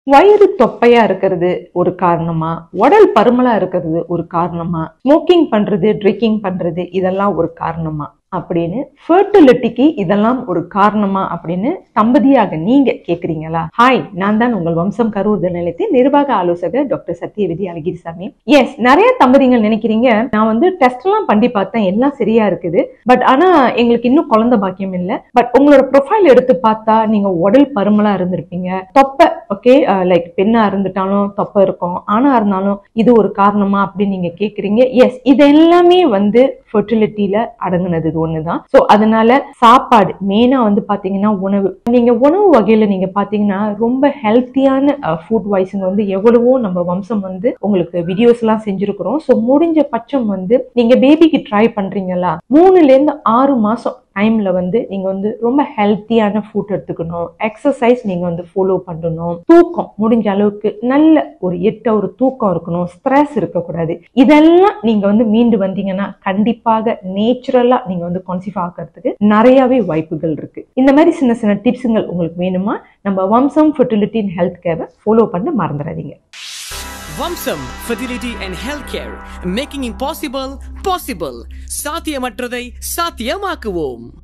வயிறு தொப்பையா இருக்கிறது ஒரு காரணமா உடல் பருமலா இருக்கிறது ஒரு காரணமா ஸ்மோக்கிங் பண்றது ட்ரிங்கிங் பண்றது இதெல்லாம் ஒரு காரணமா அப்படின்னு ஃபர்டிலிட்டிக்கு இதெல்லாம் ஒரு காரணமா அப்படின்னு தம்பதியாக நீங்க கேக்குறீங்களா ஹாய் நான் தான் உங்கள் வம்சம் கரூர்தல் நிலையத்தின் நிர்வாக ஆலோசகர் டாக்டர் சத்யவதி அழகிரிசாமி எஸ் நிறைய தம்பதிகள் நினைக்கிறீங்க நான் வந்து டெஸ்ட் எல்லாம் பண்ணி பார்த்தேன் எல்லாம் சரியா இருக்குது பட் ஆனா எங்களுக்கு இன்னும் குழந்தை பாக்கியம் இல்லை பட் உங்களோட ப்ரொஃபைல் எடுத்து பார்த்தா நீங்க உடல் பருமலா இருந்திருப்பீங்க தொப்பை ஓகே லைக் பெண்ணா இருந்துட்டாலும் தொப்பை இருக்கும் ஆணா இருந்தாலும் இது ஒரு காரணமா அப்படின்னு நீங்க கேக்குறீங்க எஸ் இது எல்லாமே வந்து ஃபர்டிலிட்டியில அடங்குனது இது ஒண்ணுதான் ஸோ அதனால சாப்பாடு மெயினா வந்து பாத்தீங்கன்னா உணவு நீங்க உணவு வகையில நீங்க பாத்தீங்கன்னா ரொம்ப ஹெல்த்தியான ஃபுட் வைஸுங்க வந்து எவ்வளவோ நம்ம வம்சம் வந்து உங்களுக்கு வீடியோஸ் எல்லாம் செஞ்சிருக்கிறோம் ஸோ முடிஞ்ச பட்சம் வந்து நீங்க பேபிக்கு ட்ரை பண்றீங்களா மூணுல இருந்து ஆறு மாசம் டைம்ல வந்து நீங்க வந்து ரொம்ப ஹெல்த்தியான ஃபுட் எடுத்துக்கணும் எக்ஸசைஸ் நீங்க வந்து ஃபாலோ பண்ணணும் தூக்கம் முடிஞ்ச அளவுக்கு நல்ல ஒரு எட்டு ஒரு தூக்கம் இருக்கணும் ஸ்ட்ரெஸ் இருக்கக்கூடாது இதெல்லாம் நீங்க வந்து மீண்டு வந்தீங்கன்னா கண்டிப்பாக நேச்சுரலா நீங்க வந்து கன்சீவ் ஆகிறதுக்கு நிறையவே வாய்ப்புகள் இருக்கு இந்த மாதிரி சின்ன சின்ன டிப்ஸுங்கள் உங்களுக்கு வேணுமா நம்ம வம்சம் ஃபெர்டிலிட்டி அண்ட் ஹெல்த் கேரை ஃபாலோ பண்ண மறந்துடாதீங்க Vamsam Fertility and Healthcare Making Impossible Possible சாத்தியமற்றதை சாத்தியமாக்குவோம்